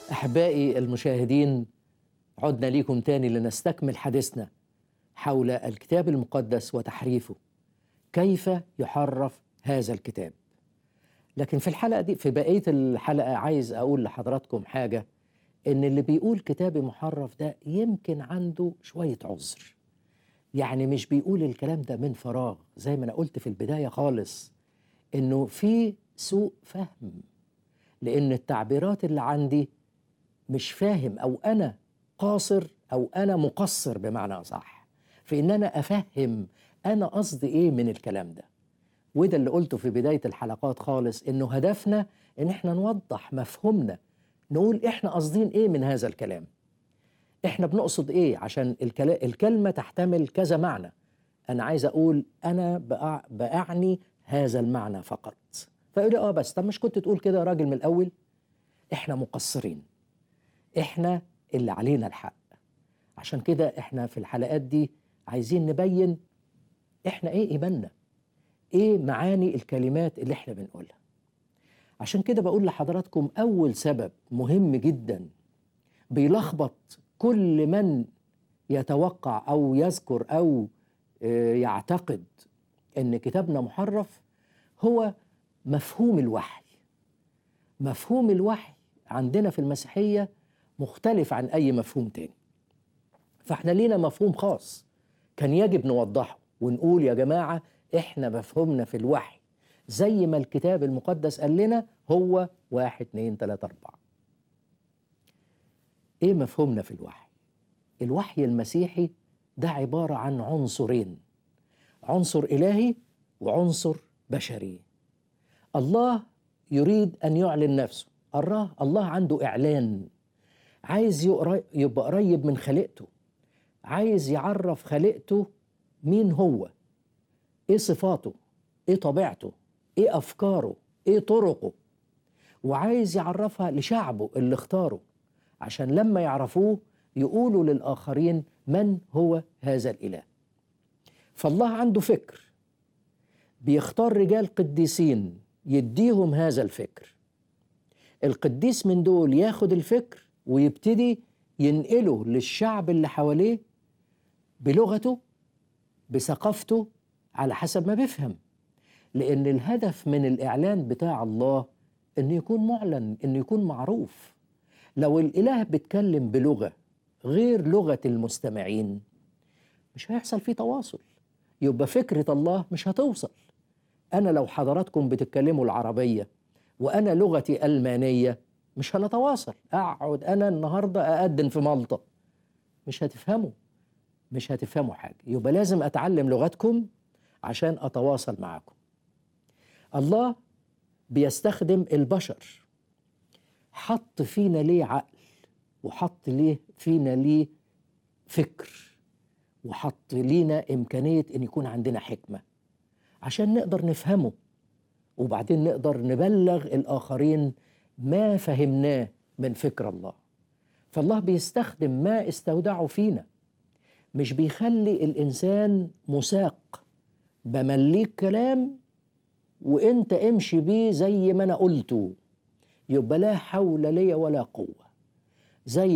أحبائي المشاهدين عدنا ليكم تاني لنستكمل حديثنا حول الكتاب المقدس وتحريفه كيف يحرف هذا الكتاب لكن في الحلقة دي في بقية الحلقة عايز أقول لحضراتكم حاجة إن اللي بيقول كتابي محرف ده يمكن عنده شوية عذر يعني مش بيقول الكلام ده من فراغ زي ما أنا قلت في البداية خالص إنه في سوء فهم لأن التعبيرات اللي عندي مش فاهم أو أنا قاصر أو أنا مقصر بمعنى صح في إن أنا أفهم أنا قصدي إيه من الكلام ده وده اللي قلته في بداية الحلقات خالص إنه هدفنا إن إحنا نوضح مفهومنا نقول إحنا قاصدين إيه من هذا الكلام إحنا بنقصد إيه عشان الكلا- الكلمة تحتمل كذا معنى أنا عايز أقول أنا بأع- بأعني هذا المعنى فقط فيقول لي آه بس طب مش كنت تقول كده يا راجل من الأول إحنا مقصرين إحنا اللي علينا الحق عشان كده إحنا في الحلقات دي عايزين نبين إحنا إيه إيماننا ايه معاني الكلمات اللي احنا بنقولها عشان كده بقول لحضراتكم اول سبب مهم جدا بيلخبط كل من يتوقع او يذكر او آه، يعتقد ان كتابنا محرف هو مفهوم الوحي مفهوم الوحي عندنا في المسيحيه مختلف عن اي مفهوم تاني فاحنا لينا مفهوم خاص كان يجب نوضحه ونقول يا جماعه احنا مفهومنا في الوحي زي ما الكتاب المقدس قال لنا هو واحد اتنين تلاته اربعه. ايه مفهومنا في الوحي؟ الوحي المسيحي ده عباره عن عنصرين عنصر الهي وعنصر بشري. الله يريد ان يعلن نفسه، الله الله عنده اعلان عايز يقر- يبقى قريب من خليقته عايز يعرف خليقته مين هو ايه صفاته ايه طبيعته ايه افكاره ايه طرقه وعايز يعرفها لشعبه اللي اختاره عشان لما يعرفوه يقولوا للاخرين من هو هذا الاله فالله عنده فكر بيختار رجال قديسين يديهم هذا الفكر القديس من دول ياخد الفكر ويبتدي ينقله للشعب اللي حواليه بلغته بثقافته على حسب ما بيفهم لأن الهدف من الإعلان بتاع الله إنه يكون معلن إنه يكون معروف لو الإله بيتكلم بلغة غير لغة المستمعين مش هيحصل فيه تواصل يبقى فكرة الله مش هتوصل أنا لو حضراتكم بتتكلموا العربية وأنا لغتي ألمانية مش هنتواصل أقعد أنا النهاردة أقدم في مالطا مش هتفهموا مش هتفهموا حاجة يبقى لازم أتعلم لغتكم عشان أتواصل معاكم الله بيستخدم البشر حط فينا ليه عقل وحط ليه فينا ليه فكر وحط لينا إمكانية إن يكون عندنا حكمة عشان نقدر نفهمه وبعدين نقدر نبلغ الآخرين ما فهمناه من فكر الله فالله بيستخدم ما استودعه فينا مش بيخلي الإنسان مساق بمليك كلام وانت امشي بيه زي ما انا قلته يبقى لا حول لي ولا قوة زي